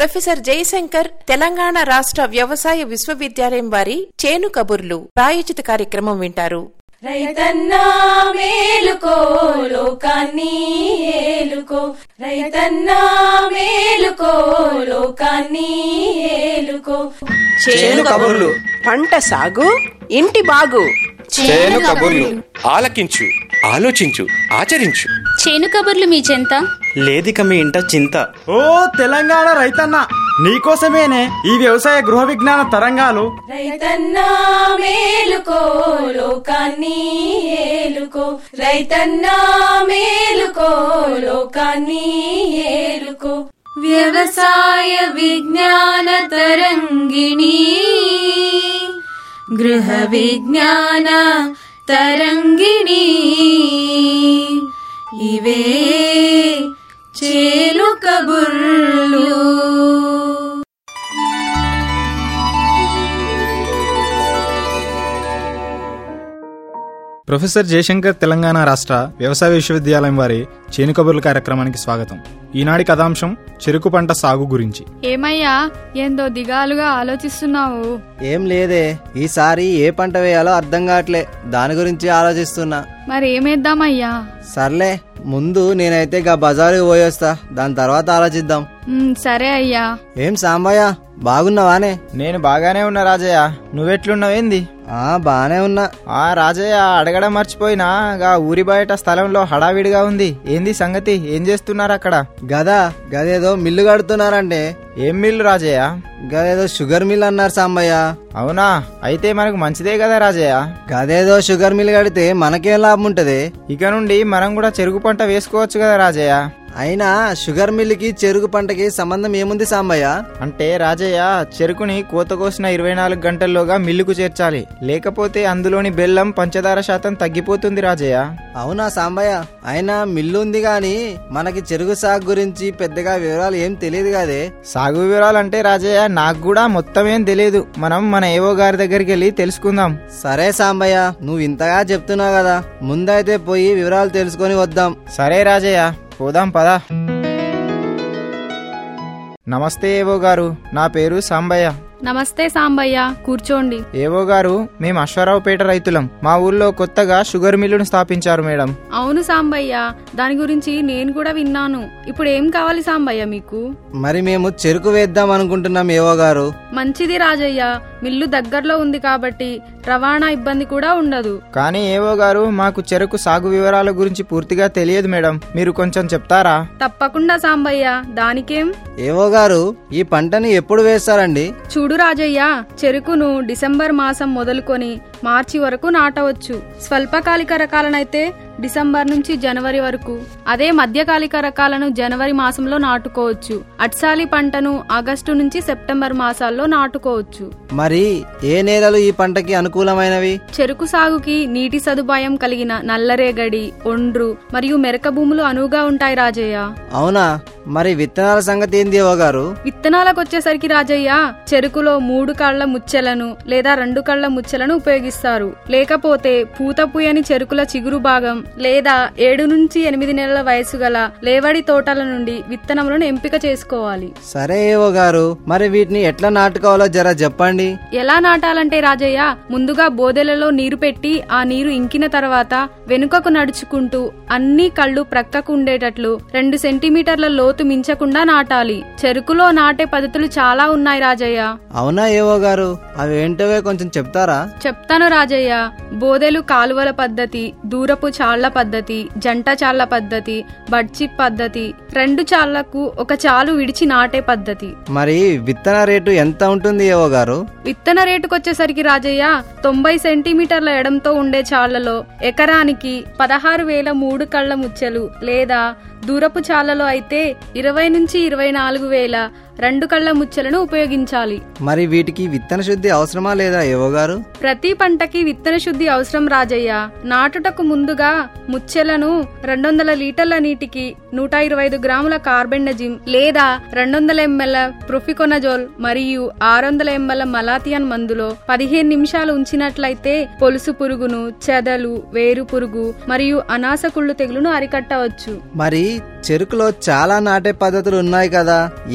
professor Jayashankar Telangana రాష్ట్ర వ్యవసాయ విశ్వవిద్యాలయం వారి చేను కబుర్లు ప్రాయోజిత కార్యక్రమం వింటారు రైతన్నా మేలుకో లోకాన్ని ఏలుకో రైతన్నా మేలుకో లోకాన్ని ఏలుకో చేను కబుర్లు పంట సాగు ఇంటి బాగు చేను కబుర్లు ఆలకించు ఆలోచించు ఆచరించు చేను కబుర్లు మీ చెంత లేదిక మీ ఇంట చింత ఓ తెలంగాణ రైతన్న నీకోసమేనే ఈ వ్యవసాయ గృహ విజ్ఞాన తరంగాలు రైతన్నా మేలుకో లోకాన్ని ఏలుకో రైతన్నా మేలుకో లోకాన్ని ఏలుకో వ్యవసాయ విజ్ఞాన తరంగిణి గృహ విజ్ఞాన తరంగిణి ఇవే చేలు కబుర్లు ప్రొఫెసర్ జయశంకర్ తెలంగాణ రాష్ట్ర వ్యవసాయ విశ్వవిద్యాలయం వారి చేను కబుర్ల కార్యక్రమానికి స్వాగతం ఈనాటి కథాంశం చెరుకు పంట సాగు గురించి ఏమయ్యా ఏందో దిగాలుగా ఆలోచిస్తున్నావు ఏం లేదే ఈసారి ఏ పంట వేయాలో అర్థం కావట్లే దాని గురించి ఆలోచిస్తున్నా మరి ఏమేద్దామయ్యా సర్లే ముందు నేనైతే గా బజారుకి పోయొస్తా దాని తర్వాత ఆలోచిద్దాం ఉమ్, సరే అయ్యా ఏం సాంబయ్య బాగున్నావానే నేను బాగానే ఉన్నా రాజయ్య నువ్వెట్లున్నావేంది ఆ బానే ఉన్నా ఆ రాజయ్య అడగడం మర్చిపోయినా గా ఊరి బయట స్థలంలో హడావిడిగా ఉంది ఏంది సంగతి ఏం చేస్తున్నారు అక్కడ గదా గదేదో మిల్లు కడుతున్నారంటే ఏం మిల్లు రాజయ్య గదేదో షుగర్ మిల్ అన్నారు సాంబయ్య అవునా అయితే మనకు మంచిదే కదా రాజయ్య గదేదో షుగర్ మిల్ కడితే మనకేం లాభం ఉంటది ఇక నుండి మనం కూడా చెరుకు పంట వేసుకోవచ్చు కదా రాజయ్య అయినా షుగర్ మిల్లుకి చెరుకు పంటకి సంబంధం ఏముంది సాంబయ్య అంటే రాజయ్య చెరుకుని కోత కోసిన ఇరవై నాలుగు గంటల్లోగా మిల్లుకు చేర్చాలి లేకపోతే అందులోని బెల్లం పంచదార శాతం తగ్గిపోతుంది రాజయ్య అవునా సాంబయ్య అయినా మిల్లు ఉంది గాని మనకి చెరుకు సాగు గురించి పెద్దగా వివరాలు ఏం తెలియదు కదే సాగు వివరాలు అంటే రాజయ్య నాకు కూడా మొత్తం ఏం తెలియదు మనం మన ఏవో గారి దగ్గరికి వెళ్ళి తెలుసుకుందాం సరే సాంబయ్య నువ్వు ఇంతగా చెప్తున్నావు కదా ముందైతే పోయి వివరాలు తెలుసుకొని వద్దాం సరే రాజయ్య పోదాం పదా నమస్తే ఏవో గారు నా పేరు సాంబయ్య నమస్తే సాంబయ్య కూర్చోండి ఏవో గారు మేము అశ్వరావుపేట రైతులం మా ఊళ్ళో కొత్తగా షుగర్ మిల్లును స్థాపించారు మేడం అవును సాంబయ్య దాని గురించి నేను కూడా విన్నాను ఇప్పుడు ఏం కావాలి సాంబయ్య మీకు మరి మేము చెరుకు వేద్దాం అనుకుంటున్నాం ఏవో గారు మంచిది రాజయ్య మిల్లు దగ్గరలో ఉంది కాబట్టి రవాణా ఇబ్బంది కూడా ఉండదు కానీ ఏవో గారు మాకు చెరుకు సాగు వివరాల గురించి పూర్తిగా తెలియదు మేడం మీరు కొంచెం చెప్తారా తప్పకుండా సాంబయ్య దానికేం ఏవో గారు ఈ పంటని ఎప్పుడు వేస్తారండి చూడు రాజయ్య చెరుకును డిసెంబర్ మాసం మొదలుకొని మార్చి వరకు నాటవచ్చు స్వల్పకాలిక రకాలనైతే డిసెంబర్ నుంచి జనవరి వరకు అదే మధ్యకాలిక రకాలను జనవరి మాసంలో నాటుకోవచ్చు అట్సాలి పంటను ఆగస్టు నుంచి సెప్టెంబర్ మాసాల్లో నాటుకోవచ్చు మరి ఏ నేలలు ఈ పంటకి అనుకూలమైనవి చెరుకు సాగుకి నీటి సదుపాయం కలిగిన నల్లరేగడి ఒండ్రు మరియు మెరక భూములు అనువుగా ఉంటాయి రాజయ్య అవునా మరి విత్తనాల సంగతి ఏంది ఏవో గారు విత్తనాలకు వచ్చేసరికి రాజయ్య చెరుకులో మూడు కళ్ళ ముచ్చెలను లేదా రెండు కళ్ళ ముచ్చెలను ఉపయోగిస్తారు లేకపోతే పూత పూయని చెరుకుల చిగురు భాగం లేదా ఏడు నుంచి ఎనిమిది నెలల వయసు గల లేవడి తోటల నుండి విత్తనములను ఎంపిక చేసుకోవాలి సరే ఏవో గారు మరి వీటిని ఎట్లా నాటుకోవాలో జర చెప్పండి ఎలా నాటాలంటే రాజయ్య ముందుగా బోదెలలో నీరు పెట్టి ఆ నీరు ఇంకిన తర్వాత వెనుకకు నడుచుకుంటూ అన్ని కళ్ళు ప్రక్కకు ఉండేటట్లు రెండు సెంటీమీటర్ల లోతు మించకుండా నాటాలి చెరుకులో నాటే పద్ధతులు చాలా ఉన్నాయి రాజయ్య అవునా ఏవో గారు అవి ఏంటవే కొంచెం చెప్తారా చెప్తాను రాజయ్య బోదెలు కాలువల పద్ధతి దూరపు చాళ్ల పద్ధతి జంట చాళ్ల పద్ధతి బడ్చిప్ పద్ధతి రెండు చాళ్లకు ఒక చాలు విడిచి నాటే పద్ధతి మరి విత్తన రేటు ఎంత ఉంటుంది ఏవో గారు విత్తన రేటుకొచ్చేసరికి రాజయ్య తొంభై సెంటీమీటర్ల ఎడంతో ఉండే చాళ్లలో ఎకరానికి పదహారు వేల మూడు కళ్ళ ముచ్చెలు లేదా దూరపు చాళ్లలో అయితే ఇరవై నుంచి ఇరవై నాలుగు వేల రెండు కళ్ళ ముచ్చెలను ఉపయోగించాలి మరి వీటికి విత్తన శుద్ధి అవసరమా లేదా ఏవో గారు ప్రతి పంటకి విత్తన శుద్ధి అవసరం రాజయ్య నాటుటకు ముందుగా ముచ్చెలను రెండు వందల లీటర్ల నీటికి నూట ఇరవై ఐదు గ్రాముల కార్బెండజిమ్ లేదా రెండు వందల ఎంఎల్ ప్రొఫికొనజోల్ మరియు ఆరు వందల ఎంఎల్ మలాథియన్ మందులో పదిహేను నిమిషాలు ఉంచినట్లయితే పొలుసు పురుగును చెదలు వేరు పురుగు మరియు అనాస కుళ్ళు తెగులును అరికట్టవచ్చు మరి చెరుకులో చాలా నాటే పద్ధతులు ఉన్నాయి కదా ఏ పద్ధతి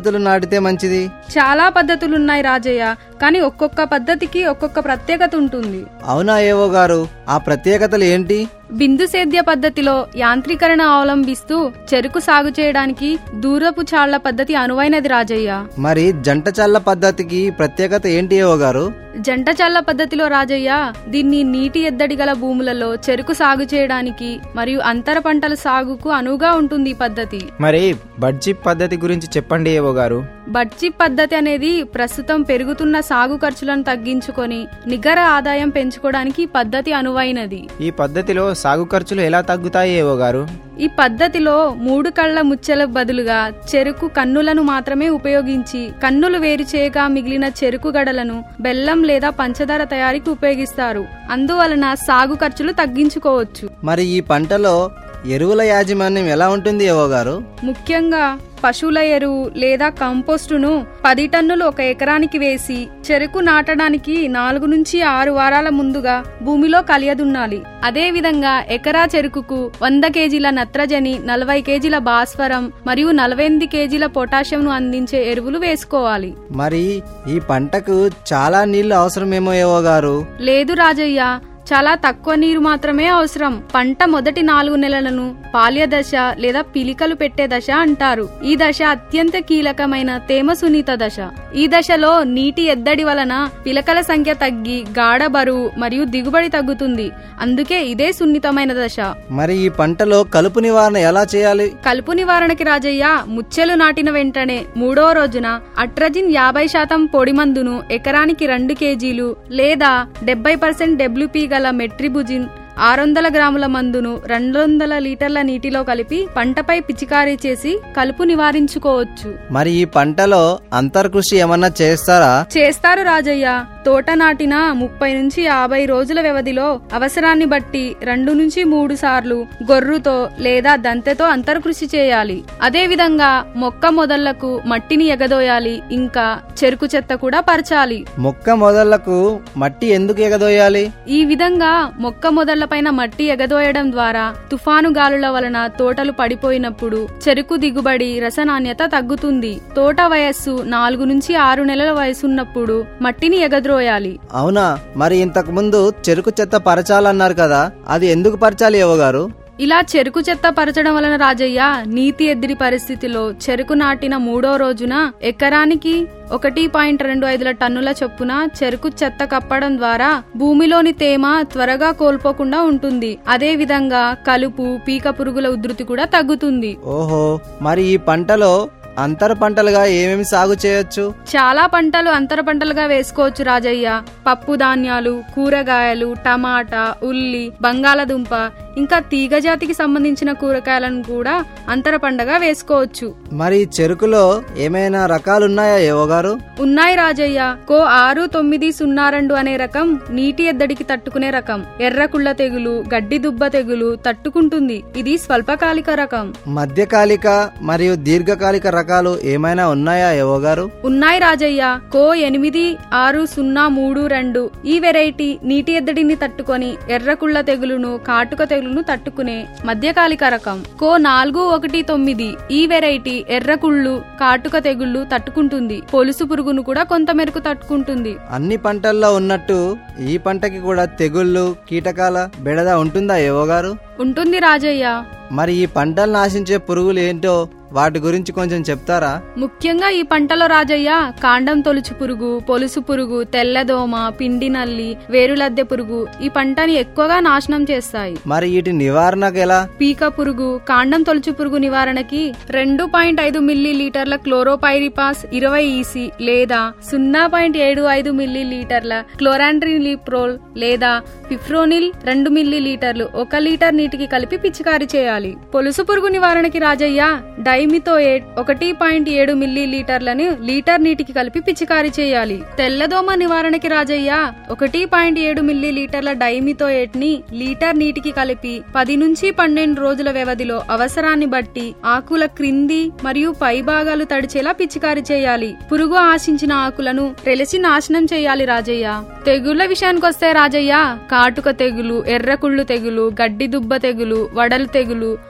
పద్ధతులు నాటితే మంచిది చాలా పద్ధతులున్నాయి రాజయ్య కానీ ఒక్కొక్క పద్ధతికి ఒక్కొక్క ప్రత్యేకత ఉంటుంది అవునా ఏవో గారు ఆ ప్రత్యేకతలు ఏంటి బిందు సేద్య పద్ధతిలో యాంత్రీకరణ అవలంబిస్తూ చెరుకు సాగు చేయడానికి దూరపు చాళ్ల పద్ధతి అనువైనది రాజయ్య మరి జంట చల్ల పద్ధతికి ప్రత్యేకత ఏంటి ఏవో గారు జంట చల్ల పద్ధతిలో రాజయ్య దీన్ని నీటి ఎద్దడి గల భూములలో చెరుకు సాగు చేయడానికి మరియు అంతర పంటల సాగుకు అనువుగా ఉంటుంది ఈ పద్ధతి మరి బడ్జిప్ పద్ధతి గురించి చెప్పండి ఏవో గారు బడ్జి పద్ధతి అనేది ప్రస్తుతం పెరుగుతున్న సాగు ఖర్చులను తగ్గించుకొని నిగర ఆదాయం పెంచుకోవడానికి ఈ పద్ధతి అనువైనది ఈ పద్ధతిలో సాగు ఖర్చులు ఎలా తగ్గుతాయి ఏవో గారు ఈ పద్ధతిలో మూడు కళ్ళ ముచ్చెల బదులుగా చెరుకు కన్నులను మాత్రమే ఉపయోగించి కన్నులు వేరు చేయగా మిగిలిన చెరుకు గడలను బెల్లం లేదా పంచదార తయారీకి ఉపయోగిస్తారు అందువలన సాగు ఖర్చులు తగ్గించుకోవచ్చు మరి ఈ పంటలో ఎరువుల యాజమాన్యం ఎలా ఉంటుంది ఏవో గారు ముఖ్యంగా పశువుల ఎరువు లేదా కంపోస్టును పది టన్నులు ఒక ఎకరానికి వేసి చెరుకు నాటడానికి నాలుగు నుంచి ఆరు వారాల ముందుగా భూమిలో కలియదున్నాలి అదే విధంగా ఎకరా చెరుకుకు వంద కేజీల నత్రజని నలభై కేజీల భాస్వరం మరియు నలభై ఎనిమిది కేజీల పొటాషియంను అందించే ఎరువులు వేసుకోవాలి మరి ఈ పంటకు చాలా నీళ్లు అవసరమేమో ఏవో గారు లేదు రాజయ్య చాలా తక్కువ నీరు మాత్రమే అవసరం పంట మొదటి నాలుగు నెలలను పాల్య దశ లేదా పిలికలు పెట్టే దశ అంటారు ఈ దశ అత్యంత కీలకమైన తేమ సున్నిత దశ ఈ దశలో నీటి ఎద్దడి వలన పిలకల సంఖ్య తగ్గి గాఢ బరువు మరియు దిగుబడి తగ్గుతుంది అందుకే ఇదే సున్నితమైన దశ మరి ఈ పంటలో కలుపు నివారణ ఎలా చేయాలి కలుపు నివారణకి రాజయ్య ముచ్చెలు నాటిన వెంటనే మూడో రోజున అట్రజిన్ యాభై శాతం పొడి మందును ఎకరానికి రెండు కేజీలు లేదా డెబ్బై పర్సెంట్ డబ్ల్యూపీ గల మెట్రిబుజిన్ ఆరు వందల గ్రాముల మందును రెండు వందల లీటర్ల నీటిలో కలిపి పంటపై పిచికారీ చేసి కలుపు నివారించుకోవచ్చు మరి ఈ పంటలో అంతర్కృషి ఏమన్నా చేస్తారా చేస్తారు రాజయ్య తోట నాటిన ముప్పై నుంచి యాభై రోజుల వ్యవధిలో అవసరాన్ని బట్టి రెండు నుంచి మూడు సార్లు గొర్రుతో లేదా దంతెతో అంతర్కృషి చేయాలి అదే విధంగా మొక్క మొదళ్లకు మట్టిని ఎగదోయాలి ఇంకా చెరుకు చెత్త కూడా పరచాలి మొక్క మొదళ్లకు మట్టి ఎందుకు ఎగదోయాలి ఈ విధంగా మొక్క మొదళ్లపైన మట్టి ఎగదోయడం ద్వారా తుఫాను గాలుల వలన తోటలు పడిపోయినప్పుడు చెరుకు దిగుబడి రసనాణ్యత తగ్గుతుంది తోట వయస్సు నాలుగు నుంచి ఆరు నెలల వయసున్నప్పుడు మట్టిని ఎగద్రోయాలి అవునా మరి ఇంతకు ముందు చెరుకు చెత్త పరచాలన్నారు కదా అది ఎందుకు పరచాలి ఏవో గారు ఇలా చెరుకు చెత్త పరచడం వలన రాజయ్య నీతి ఎద్దిరి పరిస్థితిలో చెరుకు నాటిన మూడో రోజున ఎకరానికి ఒకటి పాయింట్ రెండు ఐదుల టన్నుల చొప్పున చెరుకు చెత్త కప్పడం ద్వారా భూమిలోని తేమ త్వరగా కోల్పోకుండా ఉంటుంది అదే విధంగా కలుపు పీక పురుగుల ఉధృతి కూడా తగ్గుతుంది ఓహో మరి ఈ పంటలో అంతర పంటలుగా ఏమేమి సాగు చేయొచ్చు చాలా పంటలు అంతర పంటలుగా వేసుకోవచ్చు రాజయ్య పప్పు ధాన్యాలు కూరగాయలు టమాటా ఉల్లి బంగాళదుంప ఇంకా తీగజాతికి సంబంధించిన కూరగాయలను కూడా అంతర పంటగా వేసుకోవచ్చు మరి చెరుకులో ఏమైనా రకాలున్నాయా ఏవో గారు ఉన్నాయి రాజయ్య కో ఆరు తొమ్మిది సున్నా రెండు అనే రకం నీటి ఎద్దడికి తట్టుకునే రకం ఎర్రకుళ్ళ తెగులు గడ్డి దుబ్బ తెగులు తట్టుకుంటుంది ఇది స్వల్పకాలిక రకం మధ్యకాలిక మరియు దీర్ఘకాలిక రకాలు ఏమైనా ఉన్నాయా ఏవో గారు ఉన్నాయి రాజయ్య కో ఎనిమిది ఆరు సున్నా మూడు రెండు ఈ వెరైటీ నీటి ఎద్దడిని తట్టుకొని ఎర్రకుళ్ళ తెగులును కాటుక తెగులును తట్టుకునే మధ్యకాలిక రకం కో నాలుగు ఒకటి తొమ్మిది ఈ వెరైటీ ఎర్రకుళ్ళు కాటుక తెగుళ్లు తట్టుకుంటుంది పొలుసు పురుగును కూడా కొంతమేరకు తట్టుకుంటుంది అన్ని పంటల్లో ఉన్నట్టు ఈ పంటకి కూడా తెగుళ్ళు కీటకాల బెడద ఉంటుందా ఏవో గారు ఉంటుంది రాజయ్య మరి ఈ పంటలు నాశించే పురుగులు ఏంటో వాటి గురించి కొంచెం చెప్తారా ముఖ్యంగా ఈ పంటలో రాజయ్య కాండం తొలుచు పురుగు పొలుసు పురుగు తెల్లదోమ పిండి నల్లి వేరులద్దె పురుగు ఈ పంటని ఎక్కువగా నాశనం చేస్తాయి మరి వీటి నివారణకు ఎలా పీక పురుగు కాండం తొలుచు పురుగు నివారణకి రెండు పాయింట్ ఐదు మిల్లీ లీటర్ల క్లోరోపైరిపాస్ ఇరవై ఈసీ లేదా సున్నా పాయింట్ ఏడు ఐదు మిల్లీ లీటర్ల క్లోరాంట్రిలిప్రోల్ లేదా ఫిఫ్రోనిల్ రెండు మిల్లీ లీటర్లు ఒక లీటర్ నీటికి కలిపి పిచికారీ చేయాలి పొలుసు పురుగు నివారణకి రాజయ్య డైమిథోయేట్ ఒకటి పాయింట్ ఏడు మిల్లీ లీటర్లను లీటర్ నీటికి కలిపి పిచికారీ చేయాలి తెల్లదోమ నివారణకి రాజయ్య ఒకటి పాయింట్ ఏడు మిల్లీ లీటర్ల డైమిథోయేట్ ని లీటర్ నీటికి కలిపి పది నుంచి పన్నెండు రోజుల వ్యవధిలో అవసరాన్ని బట్టి ఆకుల క్రింది మరియు పై భాగాలు తడిచేలా పిచికారీ చేయాలి పురుగు ఆశించిన ఆకులను రెలిసి నాశనం చేయాలి రాజయ్య తెగుళ్ల విషయానికొస్తే రాజయ్య కాటుక తెగులు ఎర్రకుళ్ళు తెగులు గడ్డి దుబ్బ తెగులు వడలు తెగులు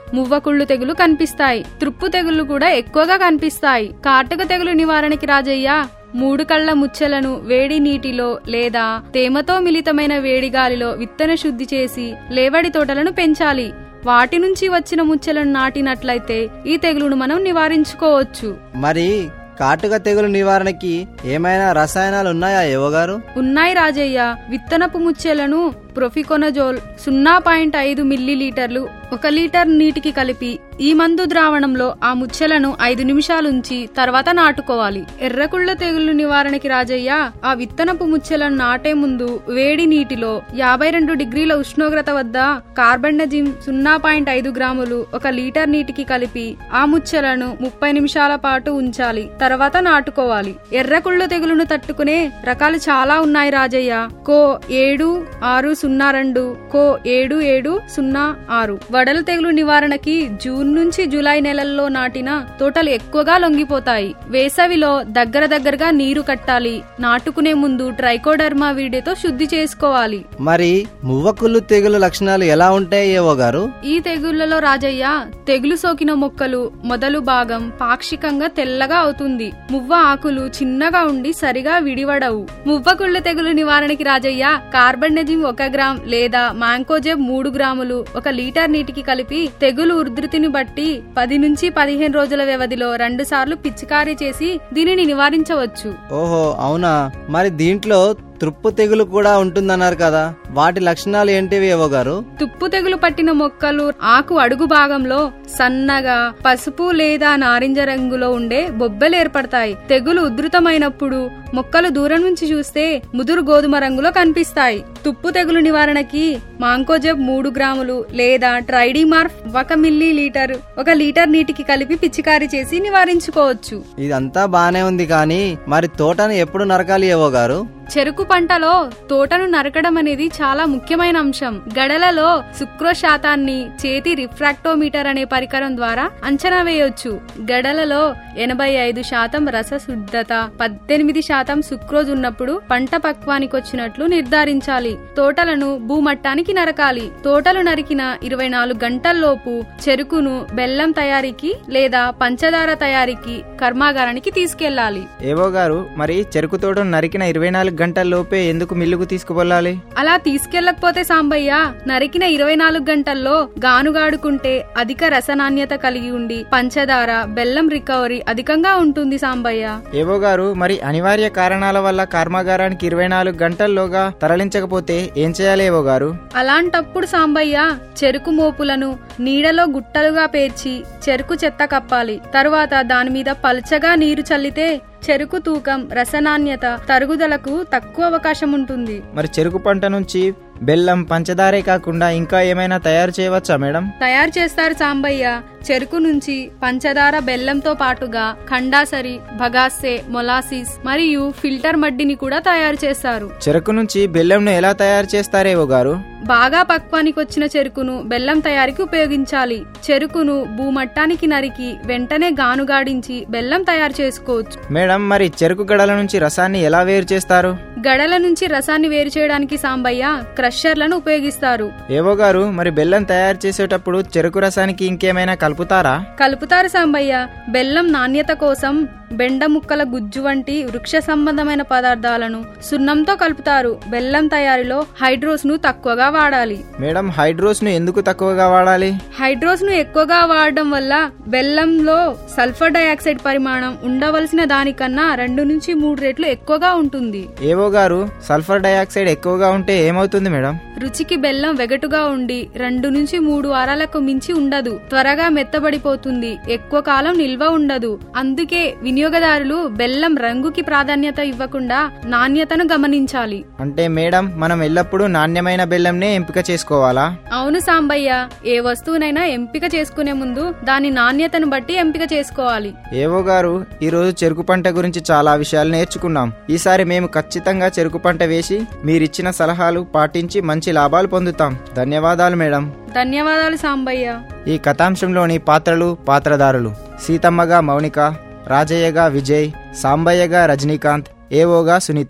మువ్వకుళ్ళు తెగులు కనిపిస్తాయి త్రుప్పు తెగుళ్లు కూడా ఎక్కువగా కనిపిస్తాయి కాటుక తెగులు నివారణకి రాజయ్య మూడు కళ్ల ముచ్చెలను వేడి నీటిలో లేదా తేమతో మిళితమైన వేడి గాలిలో విత్తన శుద్ధి చేసి లేవడి తోటలను పెంచాలి వాటి నుంచి వచ్చిన ముచ్చెలను నాటినట్లయితే ఈ తెగులును మనం నివారించుకోవచ్చు మరి కాటుక తెగులు నివారణకి ఏమైనా రసాయనాలు ఉన్నాయా యువగారు ఉన్నాయి రాజయ్య విత్తనపు ముచ్చెలను ప్రొఫికొనజోల్ సున్నా పాయింట్ ఐదు మిల్లీలీటర్లు ఒక లీటర్ నీటికి కలిపి ఈ మందు ద్రావణంలో ఆ ముచ్చెలను ఐదు నిమిషాలుంచి తర్వాత నాటుకోవాలి ఎర్రకుళ్ళ తెగులు నివారణకి రాజయ్య ఆ విత్తనపు ముచ్చెలను నాటే ముందు వేడి నీటిలో యాభై రెండు డిగ్రీల ఉష్ణోగ్రత వద్ద కార్బన్డజిమ్ సున్నా పాయింట్ ఐదు గ్రాములు ఒక లీటర్ నీటికి కలిపి ఆ ముచ్చెలను ముప్పై నిమిషాల పాటు ఉంచాలి తర్వాత నాటుకోవాలి ఎర్రకుళ్ళు తెగులును తట్టుకునే రకాలు చాలా ఉన్నాయి రాజయ్య కో ఏడు ఆరు సున్నా రెండు కో ఏడు ఏడు సున్నా ఆరు వడలు తెగులు నివారణకి జూన్ నుంచి జూలై నెలల్లో నాటిన తోటలు ఎక్కువగా లొంగిపోతాయి వేసవిలో దగ్గర దగ్గరగా నీరు కట్టాలి నాటుకునే ముందు ట్రైకోడర్మా వీడితో శుద్ధి చేసుకోవాలి మరి మువ్వకుళ్ళు తెగులు లక్షణాలు ఎలా ఉంటాయి ఏవో గారు ఈ తెగుళ్లలో రాజయ్య తెగులు సోకిన మొక్కలు మొదలు భాగం పాక్షికంగా తెల్లగా అవుతుంది మువ్వ ఆకులు చిన్నగా ఉండి సరిగా విడివడవు మువ్వకుళ్ళు తెగులు నివారణకి రాజయ్య కార్బన్డజిమ్ ఒక గ్రామ్ లేదా మాంకోజెబ్ మూడు గ్రాములు ఒక లీటర్ నీటికి కలిపి తెగులు ఉధృతిని బట్టి పది నుంచి పదిహేను రోజుల వ్యవధిలో రెండు సార్లు పిచికారీ చేసి దీనిని నివారించవచ్చు ఓహో అవునా మరి దీంట్లో త్రుప్పు తెగులు కూడా ఉంటుందన్నారు కదా వాటి లక్షణాలు ఏంటివి ఏవో గారు తుప్పు తెగులు పట్టిన మొక్కలు ఆకు అడుగు భాగంలో సన్నగా పసుపు లేదా నారింజ రంగులో ఉండే బొబ్బెలు ఏర్పడతాయి తెగులు ఉధృతమైనప్పుడు మొక్కలు దూరం నుంచి చూస్తే ముదురు గోధుమ రంగులో కనిపిస్తాయి తుప్పు తెగులు నివారణకి మాంకోజెబ్ మూడు గ్రాములు లేదా ట్రైడీమార్ఫ్ ఒక మిల్లీ లీటర్ ఒక లీటర్ నీటికి కలిపి పిచికారీ చేసి నివారించుకోవచ్చు ఇదంతా బానే ఉంది కానీ మరి తోటను ఎప్పుడు నరకాలి ఏవో గారు చెరుకు పంటలో తోటను నరకడం అనేది చాలా ముఖ్యమైన అంశం గడలలో సుక్రోజ్ శాతాన్ని చేతి రిఫ్రాక్టోమీటర్ అనే పరికరం ద్వారా అంచనా వేయొచ్చు గడలలో ఎనభై ఐదు శాతం రసశుద్ధత పద్దెనిమిది శాతం సుక్రోజ్ ఉన్నప్పుడు పంట పక్వానికి వచ్చినట్లు నిర్ధారించాలి తోటలను భూమట్టానికి నరకాలి తోటలు నరికిన ఇరవై నాలుగు గంటల్లోపు చెరుకును బెల్లం తయారీకి లేదా పంచదార తయారీకి కర్మాగారానికి తీసుకెళ్లాలి ఏవో గారు మరి చెరుకు తోటను నరికిన ఇరవై నాలుగు గంటల్లోపే ఎందుకు మిల్లుకు తీసుకువెళ్ళాలి అలా తీసుకెళ్లకపోతే సాంబయ్య నరికిన ఇరవై నాలుగు గంటల్లో గానుగాడుకుంటే అధిక రసనాణ్యత కలిగి ఉండి పంచదార బెల్లం రికవరీ అధికంగా ఉంటుంది సాంబయ్య ఏవో గారు మరి అనివార్య కారణాల వల్ల కర్మాగారానికి ఇరవై నాలుగు గంటల్లోగా తరలించకపోతే ఏం చేయాలి ఏవో గారు అలాంటప్పుడు సాంబయ్య చెరుకు మోపులను నీడలో గుట్టలుగా పేర్చి చెరుకు చెత్త కప్పాలి తరువాత దాని మీద పల్చగా నీరు చల్లితే చెరుకు తూకం రసనాణ్యత తరుగుదలకు తక్కువ అవకాశం ఉంటుంది మరి చెరుకు పంట నుంచి బెల్లం పంచదారే కాకుండా ఇంకా ఏమైనా తయారు చేయవచ్చా మేడం తయారు చేస్తారు సాంబయ్య చెరుకు నుంచి పంచదార బెల్లంతో పాటుగా ఖండాసరి బగాసే మొలాసిస్ మరియు ఫిల్టర్ మడ్డిని కూడా తయారు చేస్తారు చెరుకు నుంచి బెల్లంను ఎలా తయారు చేస్తారేవో గారు బాగా పక్వానికి వచ్చిన చెరుకును బెల్లం తయారీకి ఉపయోగించాలి చెరుకును భూమట్టానికి నరికి వెంటనే గానుగాడించి బెల్లం తయారు చేసుకోవచ్చు మేడం మరి చెరుకు గడల నుంచి రసాన్ని ఎలా వేరు చేస్తారు గడల నుంచి రసాన్ని వేరు చేయడానికి సాంబయ్య క్రషర్లను ఉపయోగిస్తారు ఏవో గారు మరి బెల్లం తయారు చేసేటప్పుడు చెరుకు రసానికి ఇంకేమైనా కలుపుతారా కలుపుతారు సాంబయ్య బెల్లం నాణ్యత కోసం బెండ ముక్కల గుజ్జు వంటి వృక్ష సంబంధమైన పదార్థాలను సున్నంతో కలుపుతారు బెల్లం తయారీలో హైడ్రోస్ ను తక్కువగా వాడాలి మేడం హైడ్రోస్ ను ఎందుకు తక్కువగా వాడాలి హైడ్రోస్ ను ఎక్కువగా వాడడం వల్ల బెల్లంలో సల్ఫర్ డయాక్సైడ్ పరిమాణం ఉండవలసిన దానికన్నా రెండు నుంచి మూడు రెట్లు ఎక్కువగా ఉంటుంది ఏవో గారు సల్ఫర్ డయాక్సైడ్ ఎక్కువగా ఉంటే ఏమవుతుంది మేడం రుచికి బెల్లం వెగటుగా ఉండి రెండు నుంచి మూడు వారాలకు మించి ఉండదు త్వరగా మెత్తబడిపోతుంది ఎక్కువ కాలం నిల్వ ఉండదు అందుకే వినియోగదారులు బెల్లం రంగుకి ప్రాధాన్యత ఇవ్వకుండా నాణ్యతను గమనించాలి అంటే మేడం మనం ఎల్లప్పుడూ నాణ్యమైన బెల్లంనే ఎంపిక చేసుకోవాలా అవును సాంబయ్య ఏ వస్తువునైనా ఎంపిక చేసుకునే ముందు దాని నాణ్యతను బట్టి ఎంపిక చేసుకోవాలి ఏవో గారు ఈ రోజు చెరుకు పంట గురించి చాలా విషయాలు నేర్చుకున్నాం ఈసారి మేము ఖచ్చితంగా చెరుకు పంట వేసి మీరిచ్చిన సలహాలు పాటించి మంచి లాభాలు పొందుతాం ధన్యవాదాలు మేడం ధన్యవాదాలు సాంబయ్య ఈ కథాంశంలోని పాత్రలు పాత్రధారులు సీతమ్మగా మౌనిక రాజయ్యగా విజయ్ సాంబయ్యగా రజనీకాంత్ ఏవోగా సునీత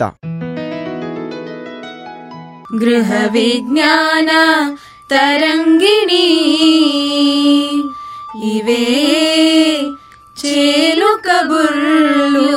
गृहविज्ञान तरङ्गिणी ఇవే చేలు కబుర్లు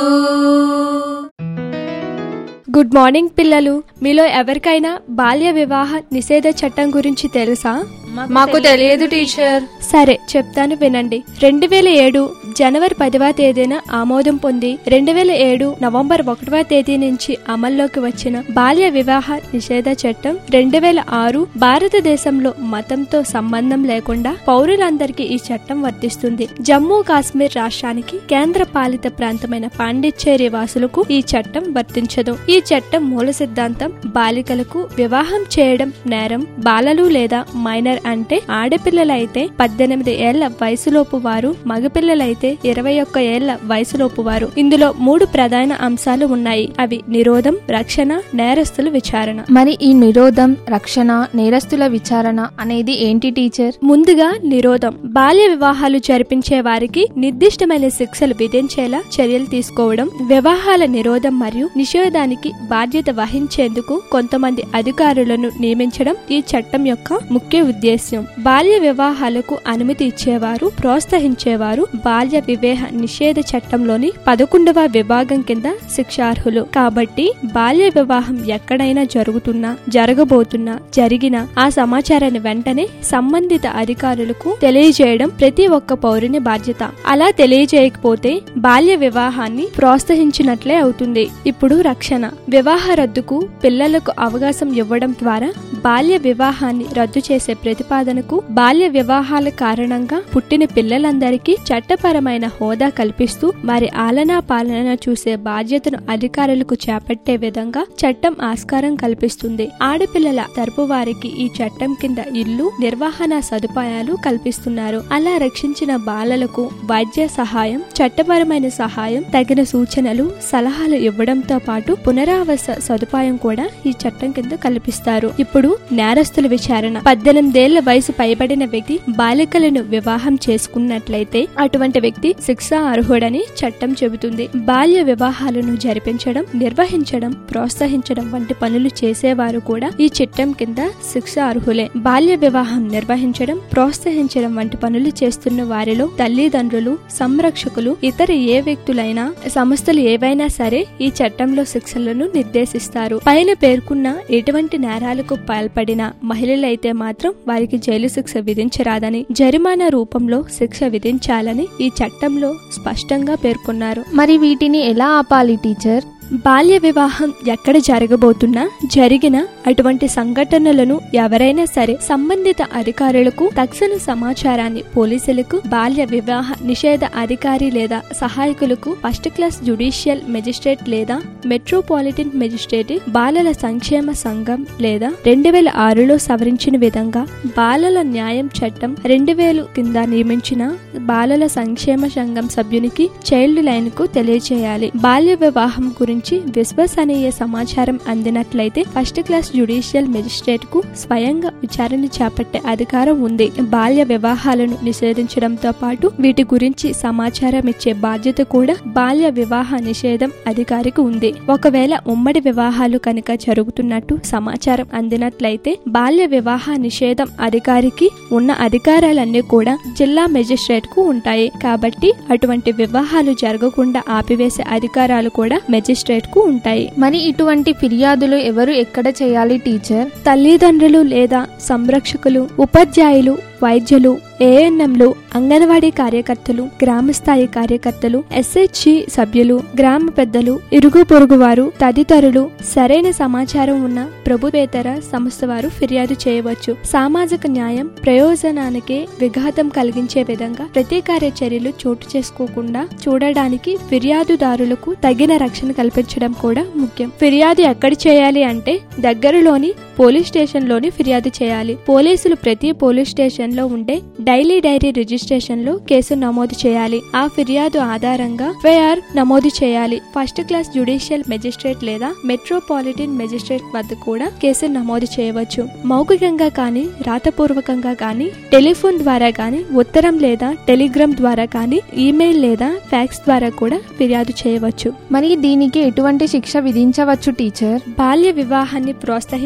గుడ్ మార్నింగ్ పిల్లలు మీలో ఎవరికైనా బాల్య వివాహ నిషేధ చట్టం గురించి తెలుసా మాకు తెలియదు టీచర్ సరే చెప్తాను వినండి రెండు వేల ఏడు జనవరి పదవ తేదీన ఆమోదం పొంది రెండు వేల ఏడు నవంబర్ ఒకటవ తేదీ నుంచి అమల్లోకి వచ్చిన బాల్య వివాహ నిషేధ చట్టం రెండు వేల ఆరు భారతదేశంలో మతంతో సంబంధం లేకుండా పౌరులందరికీ ఈ చట్టం వర్తిస్తుంది జమ్మూ కాశ్మీర్ రాష్ట్రానికి కేంద్ర పాలిత ప్రాంతమైన పాండిచ్చేరి వాసులకు ఈ చట్టం వర్తించదు ఈ చట్టం మూల సిద్ధాంతం బాలికలకు వివాహం చేయడం నేరం బాలలు లేదా మైనర్ అంటే ఆడపిల్లలైతే పద్దెనిమిది ఏళ్ల వయసులోపు వారు మగపిల్లలైతే ఇరవై ఒక్క ఏళ్ల వయసులోపు వారు ఇందులో మూడు ప్రధాన అంశాలు ఉన్నాయి అవి నిరోధం రక్షణ నేరస్తుల విచారణ మరి ఈ నిరోధం రక్షణ నేరస్తుల విచారణ అనేది ఏంటి టీచర్ ముందుగా నిరోధం బాల్య వివాహాలు జరిపించే వారికి నిర్దిష్టమైన శిక్షలు విధించేలా చర్యలు తీసుకోవడం వివాహాల నిరోధం మరియు నిషేధానికి బాధ్యత వహించేందుకు కొంతమంది అధికారులను నియమించడం ఈ చట్టం యొక్క ముఖ్య ఉద్దేశం బాల్య వివాహాలకు అనుమతి ఇచ్చేవారు ప్రోత్సహించేవారు బాల్య వివాహ నిషేధ చట్టంలోని పదకొండవ విభాగం కింద శిక్షార్హులు కాబట్టి బాల్య వివాహం ఎక్కడైనా జరుగుతున్నా జరగబోతున్నా జరిగిన ఆ సమాచారాన్ని వెంటనే సంబంధిత అధికారులకు తెలియజేయడం ప్రతి ఒక్క పౌరుని బాధ్యత అలా తెలియజేయకపోతే బాల్య వివాహాన్ని ప్రోత్సహించినట్లే అవుతుంది ఇప్పుడు రక్షణ వివాహ రద్దుకు పిల్లలకు అవకాశం ఇవ్వడం ద్వారా బాల్య వివాహాన్ని రద్దు చేసే ప్రతిపాదనకు బాల్య వివాహాల కారణంగా పుట్టిన పిల్లలందరికీ చట్టపరమైన హోదా కల్పిస్తూ వారి ఆలనా పాలన చూసే బాధ్యతను అధికారులకు చేపట్టే విధంగా చట్టం ఆస్కారం కల్పిస్తుంది ఆడపిల్లల తరపు వారికి ఈ చట్టం కింద ఇల్లు నిర్వహణ సదుపాయాలు కల్పిస్తున్నారు అలా రక్షించిన బాలలకు వైద్య సహాయం చట్టపరమైన సహాయం తగిన సూచనలు సలహాలు ఇవ్వడంతో పాటు పునరావాస సదుపాయం కూడా ఈ చట్టం కింద కల్పిస్తారు ఇప్పుడు నేరస్తుల విచారణ పద్దెనిమిదేళ్ల వయసు పైబడిన వ్యక్తి బాలికలను వివాహం చేసుకున్నట్లయితే అటువంటి వ్యక్తి శిక్ష అర్హుడని చట్టం చెబుతుంది బాల్య వివాహాలను జరిపించడం నిర్వహించడం ప్రోత్సహించడం వంటి పనులు చేసేవారు కూడా ఈ చట్టం కింద శిక్ష అర్హులే బాల్య వివాహం నిర్వహించడం ప్రోత్సహించడం వంటి పనులు చేస్తున్న వారిలో తల్లిదండ్రులు సంరక్షకులు ఇతర ఏ వ్యక్తులైనా సంస్థలు ఏవైనా సరే ఈ చట్టంలో శిక్షలను నిర్దేశిస్తారు పైన పేర్కొన్న ఎటువంటి నేరాలకు పాల్పడిన మహిళలైతే మాత్రం వారికి జైలు శిక్ష విధించరాదని జరిమానా రూపంలో శిక్ష విధించాలని ఈ చట్టంలో స్పష్టంగా పేర్కొన్నారు మరి వీటిని ఎలా ఆపాలి టీచర్ బాల్య వివాహం ఎక్కడ జరగబోతున్నా జరిగిన అటువంటి సంఘటనలను ఎవరైనా సరే సంబంధిత అధికారులకు తక్షణ సమాచారాన్ని పోలీసులకు బాల్య వివాహ నిషేధ అధికారి లేదా సహాయకులకు ఫస్ట్ క్లాస్ జుడిషియల్ మెజిస్ట్రేట్ లేదా మెట్రోపాలిటన్ మెజిస్ట్రేట్ బాలల సంక్షేమ సంఘం లేదా రెండు వేల ఆరులో సవరించిన విధంగా బాలల న్యాయం చట్టం రెండు వేలు కింద నియమించిన బాలల సంక్షేమ సంఘం సభ్యునికి చైల్డ్ లైన్ కు తెలియజేయాలి బాల్య వివాహం గురించి విశ్వసనీయ సమాచారం అందినట్లయితే ఫస్ట్ క్లాస్ జుడిషియల్ మెజిస్ట్రేట్ కు స్వయంగా విచారణ చేపట్టే అధికారం ఉంది బాల్య వివాహాలను నిషేధించడంతో పాటు వీటి గురించి సమాచారం ఇచ్చే బాధ్యత కూడా బాల్య వివాహ నిషేధం అధికారికి ఉంది ఒకవేళ ఉమ్మడి వివాహాలు కనుక జరుగుతున్నట్టు సమాచారం అందినట్లయితే బాల్య వివాహ నిషేధం అధికారికి ఉన్న అధికారాలన్నీ కూడా జిల్లా మెజిస్ట్రేట్ కు ఉంటాయి కాబట్టి అటువంటి వివాహాలు జరగకుండా ఆపివేసే అధికారాలు కూడా మెజిస్ట్రేట్ కు ఉంటాయి మరి ఇటువంటి ఫిర్యాదులు ఎవరు ఎక్కడ చేయాలి టీచర్ తల్లిదండ్రులు లేదా సంరక్షకులు ఉపాధ్యాయులు వైద్యులు ఏఎన్ఎంలు అంగన్వాడీ కార్యకర్తలు గ్రామస్థాయి కార్యకర్తలు ఎస్హెచ్జి సభ్యులు గ్రామ పెద్దలు ఇరుగు పొరుగు వారు తదితరులు సరైన సమాచారం ఉన్న ప్రభుత్వేతర సంస్థ వారు ఫిర్యాదు చేయవచ్చు సామాజిక న్యాయం ప్రయోజనానికి విఘాతం కలిగించే విధంగా ప్రతీకార చర్యలు చోటు చేసుకోకుండా చూడడానికి ఫిర్యాదుదారులకు తగిన రక్షణ కల్పించడం కూడా ముఖ్యం ఫిర్యాదు ఎక్కడ చేయాలి అంటే దగ్గరలోని పోలీస్ స్టేషన్ లోని ఫిర్యాదు చేయాలి పోలీసులు ప్రతి పోలీస్ స్టేషన్ లో ఉండే డైలీ డైరీ రిజిస్ట్రేషన్ లో కేసు నమోదు చేయాలి ఆ ఫిర్యాదు ఆధారంగా ఎఫ్ఐఆర్ నమోదు చేయాలి ఫస్ట్ క్లాస్ జుడిషియల్ మెజిస్ట్రేట్ లేదా మెట్రోపాలిటన్ మెజిస్ట్రేట్ వద్ద కూడా కేసు నమోదు చేయవచ్చు మౌఖికంగా కానీ రాతపూర్వకంగా కానీ టెలిఫోన్ ద్వారా కానీ ఉత్తరం లేదా టెలిగ్రామ్ ద్వారా కానీ ఈమెయిల్ లేదా ఫ్యాక్స్ ద్వారా కూడా ఫిర్యాదు చేయవచ్చు మరి దీనికి ఎటువంటి శిక్ష విధించవచ్చు టీచర్ బాల్య వివాహాన్ని ప్రోత్సహించేవారు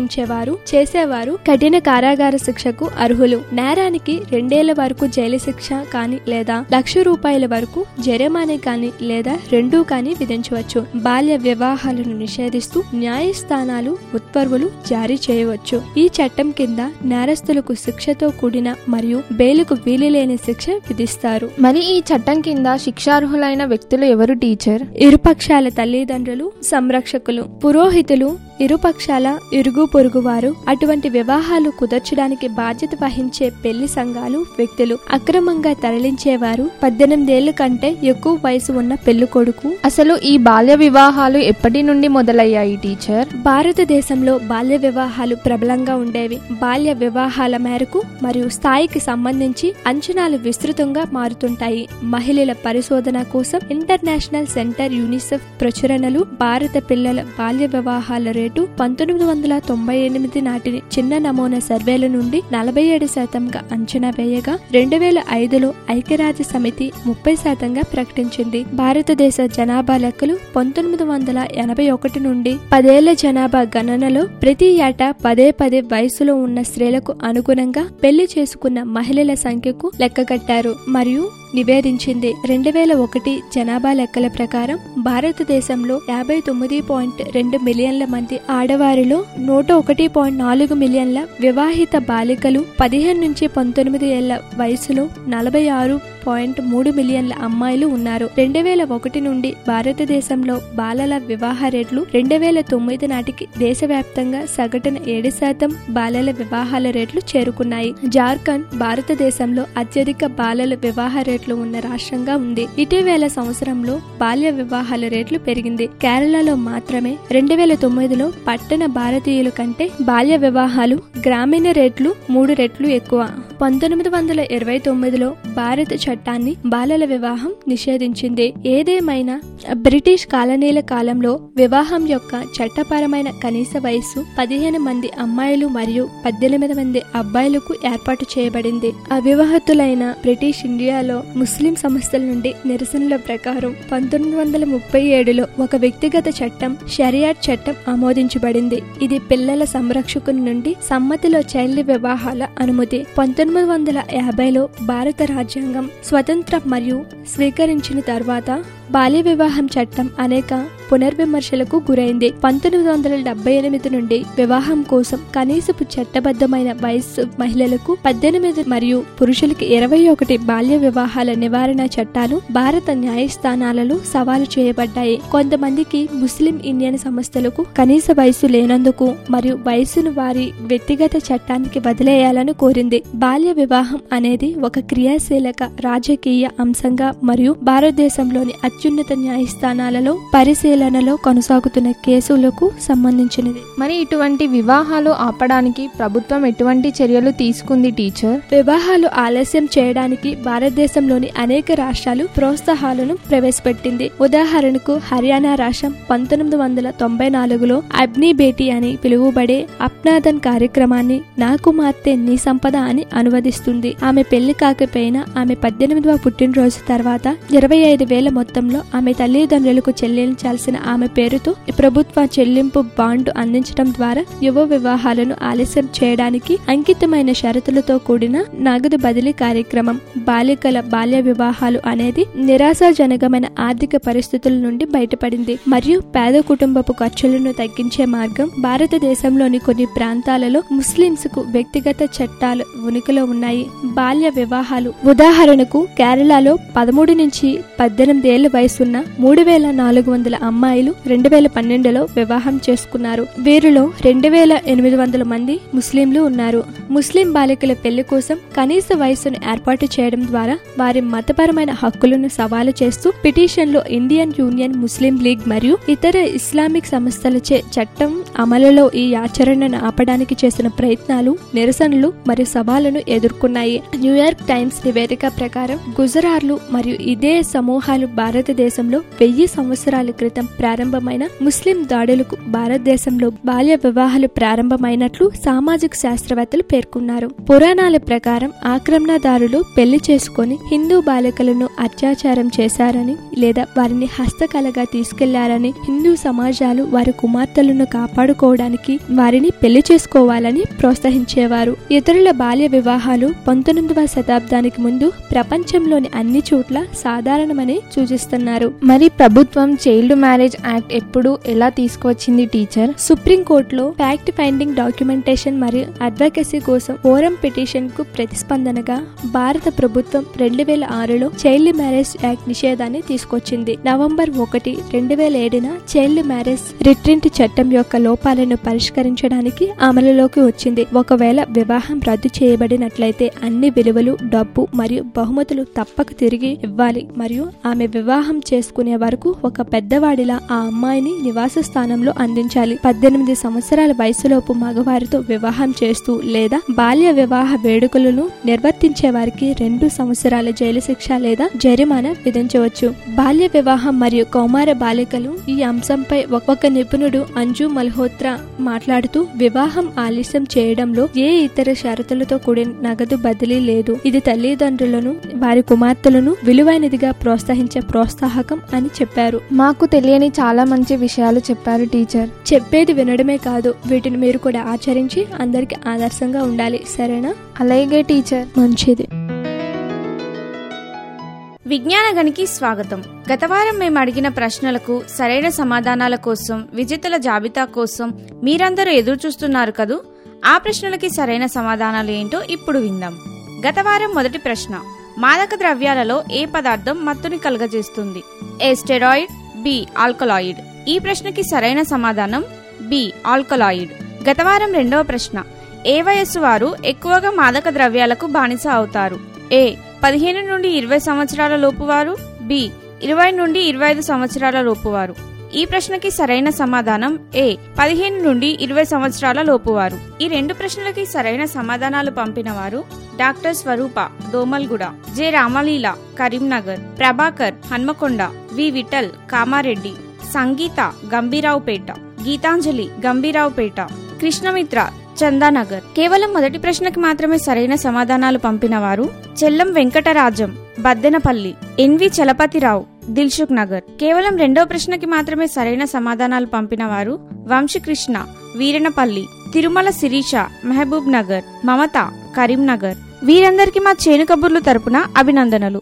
చేసేవారు చేసేవారు కఠిన కారాగార శిక్షకు అర్హులు నేరానికి రెండేళ్ల వరకు జైలు శిక్ష కాని లేదా లక్ష రూపాయల వరకు జరిమానా కాని లేదా రెండూ కాని విధించవచ్చు బాల్య వివాహాలను నిషేధిస్తూ న్యాయస్థానాలు ఉత్తర్వులు జారీ చేయవచ్చు ఈ చట్టం కింద నేరస్తులకు శిక్షతో కూడిన మరియు బెయిలుకు వీలులేని శిక్ష విధిస్తారు మరి ఈ చట్టం కింద శిక్షార్హులైన వ్యక్తులు ఎవరు టీచర్ ఇరుపక్షాల తల్లిదండ్రులు సంరక్షకులు పురోహితులు ఇరుపక్షాల ఇరుగు పొరుగు వారు అటువంటి వివాహాలు కుదర్చడానికి బాధ్యత వహించే పెళ్లి సంఘాలు వ్యక్తులు అక్రమంగా తరలించేవారు పద్దెనిమిదేళ్ల కంటే ఎక్కువ వయసు ఉన్న పెళ్లి కొడుకు అసలు ఈ బాల్య వివాహాలు ఎప్పటి నుండి మొదలయ్యాయి టీచర్ భారతదేశంలో బాల్య వివాహాలు ప్రబలంగా ఉండేవి బాల్య వివాహాల మేరకు మరియు స్థాయికి సంబంధించి అంచనాలు విస్తృతంగా మారుతుంటాయి మహిళల పరిశోధన కోసం ఇంటర్నేషనల్ సెంటర్ యూనిసెఫ్ ప్రచురణలు భారత పిల్లల బాల్య వివాహాల రేటు పంతొమ్మిది వందల తొంభై ఎనిమిది నాటిని చిన్న నమూనా సర్వేల నుండి నలభై ఏడు శాతంగా అంచనా వేయగా రెండు వేల ఐదులో ఐక్యరాజ్య సమితి ముప్పై శాతంగా ప్రకటించింది భారతదేశ జనాభా లెక్కలు పంతొమ్మిది వందల ఎనభై ఒకటి నుండి పదేళ్ల జనాభా గణనలో ప్రతి ఏటా పదే పదే వయసులో ఉన్న స్త్రీలకు అనుగుణంగా పెళ్లి చేసుకున్న మహిళల సంఖ్యకు లెక్కగట్టారు మరియు నివేదించింది రెండు వేల ఒకటి జనాభా లెక్కల ప్రకారం భారతదేశంలో యాభై తొమ్మిది పాయింట్ రెండు మిలియన్ల మంది ఆడవారిలో నూట ఒకటి పాయింట్ నాలుగు మిలియన్ల వివాహిత బాలికలు పదిహేను నుంచి పంతొమ్మిది ఏళ్ల వయసులో నలభై ఆరు పాయింట్ మూడు మిలియన్ల అమ్మాయిలు ఉన్నారు రెండు వేల ఒకటి నుండి భారతదేశంలో బాలల వివాహ రేట్లు రెండు వేల తొమ్మిది నాటికి దేశవ్యాప్తంగా సగటున ఏడు శాతం బాలల వివాహాల రేట్లు చేరుకున్నాయి జార్ఖండ్ భారతదేశంలో అత్యధిక బాలల వివాహ రేట్లు ఉన్న రాష్ట్రంగా ఉంది ఇటీవల సంవత్సరంలో బాల్య వివాహాల రేట్లు పెరిగింది కేరళలో మాత్రమే రెండు వేల తొమ్మిదిలో పట్టణ భారతీయుల కంటే బాల్య వివాహాలు గ్రామీణ రేట్లు మూడు రెట్లు ఎక్కువ పంతొమ్మిది వందల ఇరవై తొమ్మిదిలో భారత చట్టాన్ని బాలల వివాహం నిషేధించింది ఏదేమైనా బ్రిటిష్ కాలనీల కాలంలో వివాహం యొక్క చట్టపరమైన కనీస వయస్సు పదిహేను మంది అమ్మాయిలు మరియు పద్దెనిమిది మంది అబ్బాయిలకు ఏర్పాటు చేయబడింది అవివాహితులైన బ్రిటిష్ ఇండియాలో ముస్లిం సంస్థల నుండి నిరసనల ప్రకారం పంతొమ్మిది వందల ముప్పై ఏడులో ఒక వ్యక్తిగత చట్టం షరియాట్ చట్టం ఆమోదించబడింది ఇది పిల్లల సంరక్షకుని నుండి సమ్మతిలో చైల్డ్ వివాహాల అనుమతి పంతొమ్మిది వందల యాభైలో భారత రాజ్యాంగం స్వతంత్ర మరియు స్వీకరించిన తర్వాత బాల్య వివాహం చట్టం అనేక పునర్విమర్శలకు గురైంది పంతొమ్మిది వందల డెబ్బై ఎనిమిది నుండి వివాహం కోసం కనీసపు చట్టబద్ధమైన వయస్సు మహిళలకు పద్దెనిమిది మరియు పురుషులకి ఇరవై ఒకటి బాల్య వివాహాల నివారణ చట్టాలు భారత న్యాయస్థానాలలో సవాలు చేయబడ్డాయి కొంతమందికి ముస్లిం ఇండియన్ సంస్థలకు కనీస వయసు లేనందుకు మరియు వయసును వారి వ్యక్తిగత చట్టానికి వదిలేయాలని కోరింది బాల్య వివాహం అనేది ఒక క్రియాశీలక రాజకీయ అంశంగా మరియు భారతదేశంలోని అత్యున్నత న్యాయస్థానాలలో పరిశీలనలో కొనసాగుతున్న కేసులకు సంబంధించినది మరి ఇటువంటి వివాహాలు ఆపడానికి ప్రభుత్వం ఎటువంటి చర్యలు తీసుకుంది టీచర్ వివాహాలు ఆలస్యం చేయడానికి భారతదేశంలోని అనేక రాష్ట్రాలు ప్రోత్సాహాలను ప్రవేశపెట్టింది ఉదాహరణకు హర్యానా రాష్ట్రం పంతొమ్మిది వందల తొంభై నాలుగులో అగ్ని బేటీ అని పిలువబడే అప్నాదన్ కార్యక్రమాన్ని నా కుమార్తె నీ సంపద అని అనువదిస్తుంది ఆమె పెళ్లి కాకపోయినా ఆమె పద్దెనిమిదవ పుట్టినరోజు తర్వాత ఇరవై ఐదు వేల మొత్తంలో ఆమె తల్లిదండ్రులకు చెల్లించాల్సిన ఆమె పేరుతో ప్రభుత్వ చెల్లింపు బాండ్ అందించడం ద్వారా యువ వివాహాలను ఆలస్యం చేయడానికి అంకితమైన షరతులతో కూడిన నగదు బదిలీ కార్యక్రమం బాలికల బాల్య వివాహాలు అనేది నిరాశాజనకమైన ఆర్థిక పరిస్థితుల నుండి బయటపడింది మరియు పేద కుటుంబపు ఖర్చులను తగ్గించే మార్గం భారతదేశంలోని కొన్ని ప్రాంతాలలో ముస్లింస్ కు వ్యక్తిగత చట్టాలు ఉనికిలో ఉన్నాయి బాల్య వివాహాలు ఉదాహరణకు కేరళలో పదమూడు నుంచి పద్దెనిమిది ఏళ్ల వయసున్న మూడు వేల నాలుగు వందల అమ్మాయిలు రెండు వేల పన్నెండులో వివాహం చేసుకున్నారు వీరిలో రెండు వేల ఎనిమిది వందల మంది ముస్లింలు ఉన్నారు ముస్లిం బాలికల పెళ్లి కోసం కనీస వయసును ఏర్పాటు చేయడం ద్వారా వారి మతపరమైన హక్కులను సవాలు చేస్తూ పిటిషన్లో ఇండియన్ యూనియన్ ముస్లిం లీగ్ మరియు ఇతర ఇస్లామిక్ సంస్థలచే చట్టం అమలులో ఈ ఆచరణను ఆపడానికి చేసిన ప్రయత్నాలు నిరసనలు మరియు సవాళ్లను ఎదుర్కొన్నాయి న్యూయార్క్ టైమ్స్ నివేదిక ప్రకారం గుజరార్లు మరియు ఇదే సమూహాలు భారత భారతదేశంలో వెయ్యి సంవత్సరాల క్రితం ప్రారంభమైన ముస్లిం దాడులకు భారతదేశంలో బాల్య వివాహాలు ప్రారంభమైనట్లు సామాజిక శాస్త్రవేత్తలు పేర్కొన్నారు పురాణాల ప్రకారం ఆక్రమణదారులు పెళ్లి చేసుకొని హిందూ బాలికలను అత్యాచారం చేశారని లేదా వారిని హస్తకళగా తీసుకెళ్లారని హిందూ సమాజాలు వారి కుమార్తెలను కాపాడుకోవడానికి వారిని పెళ్లి చేసుకోవాలని ప్రోత్సహించేవారు ఇతరుల బాల్య వివాహాలు పంతొమ్మిదవ శతాబ్దానికి ముందు ప్రపంచంలోని అన్ని చోట్ల సాధారణమని సూచిస్తున్నారు మరి ప్రభుత్వం చైల్డ్ మ్యారేజ్ యాక్ట్ ఎప్పుడు ఎలా తీసుకువచ్చింది టీచర్ సుప్రీంకోర్టులో ఫ్యాక్ట్ ఫైండింగ్ డాక్యుమెంటేషన్ మరియు అడ్వకసీ కోసం ఫోరం పిటిషన్ కు ప్రతిస్పందనగా భారత ప్రభుత్వం రెండు వేల ఆరులో చైల్డ్ మ్యారేజ్ యాక్ట్ నిషేధాన్ని తీసుకొచ్చింది నవంబర్ ఒకటి రెండు వేల ఏడున చైల్డ్ మ్యారేజ్ రిట్రింట్ చట్టం యొక్క లోపాలను పరిష్కరించడానికి అమలులోకి వచ్చింది ఒకవేళ వివాహం రద్దు చేయబడినట్లయితే అన్ని విలువలు డబ్బు మరియు బహుమతులు తప్పక తిరిగి ఇవ్వాలి మరియు ఆమె వివాహం చేసుకునే వరకు ఒక పెద్దవాడిలా ఆ అమ్మాయిని నివాస స్థానంలో అందించాలి పద్దెనిమిది సంవత్సరాల వయసులోపు మగవారితో వివాహం చేస్తూ లేదా బాల్య వివాహ వేడుకలను నిర్వర్తించే వారికి రెండు సంవత్సరాల జైలు శిక్ష లేదా జరిమానా విధించవచ్చు బాల్య వివాహం మరియు కౌమార బాలికలు ఈ అంశంపై ఒక నిపుణుడు అంజు మల్హోత్రా మాట్లాడుతూ వివాహం ఆలస్యం చేయడంలో ఏ ఇతర షరతులతో కూడిన నగదు బదిలీ లేదు ఇది తల్లిదండ్రులను వారి కుమార్తెలను విలువైనదిగా ప్రోత్సహించే ప్రోత్సాహకం అని చెప్పారు మాకు తెలియని చాలా మంచి విషయాలు చెప్పారు టీచర్ చెప్పేది వినడమే కాదు వీటిని మీరు కూడా ఆచరించి అందరికి ఆదర్శంగా ఉండాలి సరేనా అలాగే టీచర్ మంచిది విజ్ఞాన గనికి స్వాగతం గత వారం మేము అడిగిన ప్రశ్నలకు సరైన సమాధానాల కోసం విజేతల జాబితా కోసం మీరందరూ ఎదురు చూస్తున్నారు కదూ ఆ ప్రశ్నలకి సరైన సమాధానాలు ఏంటో ఇప్పుడు విందాం గత వారం మొదటి ప్రశ్న మాదక ద్రవ్యాలలో ఏ పదార్థం మత్తుని కలుగజేస్తుంది ఏ స్టెరాయిడ్ బి ఆల్కలాయిడ్ ఈ ప్రశ్నకి సరైన సమాధానం బి ఆల్కలాయిడ్ గత వారం రెండవ ప్రశ్న ఏ వయస్సు వారు ఎక్కువగా మాదక ద్రవ్యాలకు బానిస అవుతారు ఏ పదిహేను నుండి ఇరవై సంవత్సరాల లోపు వారు బి ఇరవై నుండి ఇరవై ఐదు సంవత్సరాల లోపు వారు ఈ ప్రశ్నకి సరైన సమాధానం ఏ పదిహేను నుండి ఇరవై సంవత్సరాల లోపువారు ఈ రెండు ప్రశ్నలకి సరైన సమాధానాలు పంపిన వారు డాక్టర్ స్వరూప దోమల్గూడ జె రామలీల కరీంనగర్ ప్రభాకర్ హన్మకొండ వి విఠల్ కామారెడ్డి సంగీత గంభీరావుపేట గీతాంజలి గంభీరావుపేట కృష్ణమిత్ర చందానగర్ కేవలం మొదటి ప్రశ్నకి మాత్రమే సరైన సమాధానాలు పంపిన వారు చెల్లం వెంకటరాజం బద్దెనపల్లి ఎన్వి చలపతిరావు దిల్సుఖ్ నగర్ కేవలం రెండో ప్రశ్నకి మాత్రమే సరైన సమాధానాలు పంపిన వారు వంశీకృష్ణ వీరనపల్లి తిరుమల శిరీష మహబూబ్ నగర్ మమత కరీంనగర్ వీరందరికీ మా చేను కబుర్లు తరపున అభినందనలు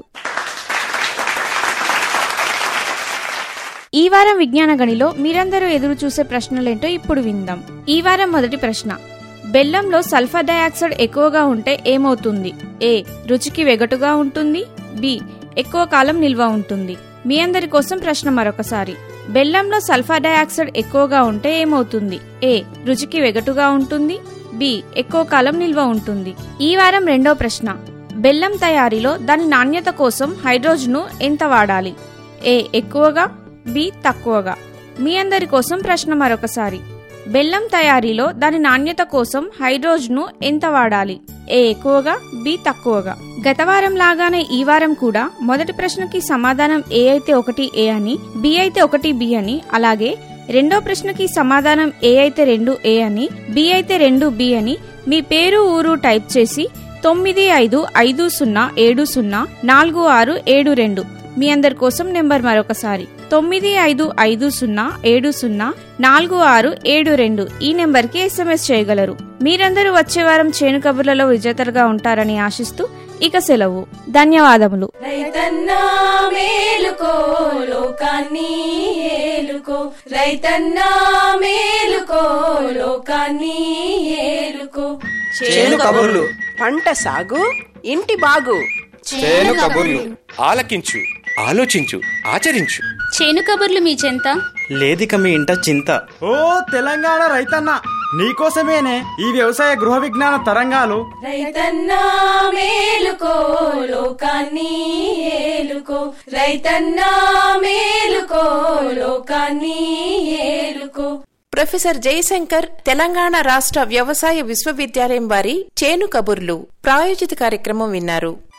ఈ వారం విజ్ఞాన గణిలో మీరందరూ ఎదురు చూసే ప్రశ్నలేంటో ఇప్పుడు విందాం ఈ వారం మొదటి ప్రశ్న బెల్లంలో సల్ఫర్ డయాక్సైడ్ ఎక్కువగా ఉంటే ఏమవుతుంది ఏ రుచికి వెగటుగా ఉంటుంది బి ఎక్కువ కాలం నిల్వ ఉంటుంది మీ అందరి కోసం ప్రశ్న మరొకసారి బెల్లంలో సల్ఫర్ డయాక్సైడ్ ఎక్కువగా ఉంటే ఏమవుతుంది ఏ రుచికి వెగటుగా ఉంటుంది బి ఎక్కువ కాలం నిల్వ ఉంటుంది ఈ వారం రెండో ప్రశ్న బెల్లం తయారీలో దాని నాణ్యత కోసం హైడ్రోజన్ను ఎంత వాడాలి ఏ ఎక్కువగా బి తక్కువగా మీ అందరి కోసం ప్రశ్న మరొకసారి బెల్లం తయారీలో దాని నాణ్యత కోసం హైడ్రోజన్ను ఎంత వాడాలి ఏ ఎక్కువగా బి తక్కువగా గత వారం లాగానే ఈ వారం కూడా మొదటి ప్రశ్నకి సమాధానం ఏ అయితే ఒకటి ఏ అని బి అయితే ఒకటి బి అని అలాగే రెండో ప్రశ్నకి సమాధానం ఏ అయితే రెండు ఏ అని బి అయితే రెండు బి అని మీ పేరు ఊరు టైప్ చేసి తొమ్మిది ఐదు ఐదు సున్నా ఏడు సున్నా నాలుగు ఆరు ఏడు రెండు మీ అందరి కోసం నెంబర్ మరొకసారి తొమ్మిది ఐదు ఐదు సున్నా ఏడు సున్నా నాలుగు ఆరు ఏడు రెండు ఈ నెంబర్కి ఎస్ఎంఎస్ చేయగలరు మీరందరూ వచ్చే వారం చేను కబుర్లలో విజేతలుగా ఉంటారని ఆశిస్తూ ఇక సెలవు ధన్యవాదములు రైతన్నా మేలుకో లోకాన్ని ఏలుకో రైతన్నా మేలుకో లోకాన్ని ఏలుకో చేను కబుర్లు పంట సాగు ఇంటి బాగు చేను కబుర్లు ఆలకించు ఆలోచించు ఆచరించు చేను కబుర్లు మీ చెంత లేదిక మీ ఇంట చింత ఓ తెలంగాణ రైతన్న నీకోసమేనే ఈ వ్యవసాయ గృహ విజ్ఞాన తరంగాలు రైతన్నా మేలుకో లోకాన్ని ఏలుకో రైతన్నా మేలుకో లోకాన్ని ఏలుకో ప్రొఫెసర్ జయశంకర్ తెలంగాణ రాష్ట్ర వ్యవసాయ విశ్వవిద్యాలయం వారి చేను కబుర్లు ప్రాయోజిత కార్యక్రమం విన్నారు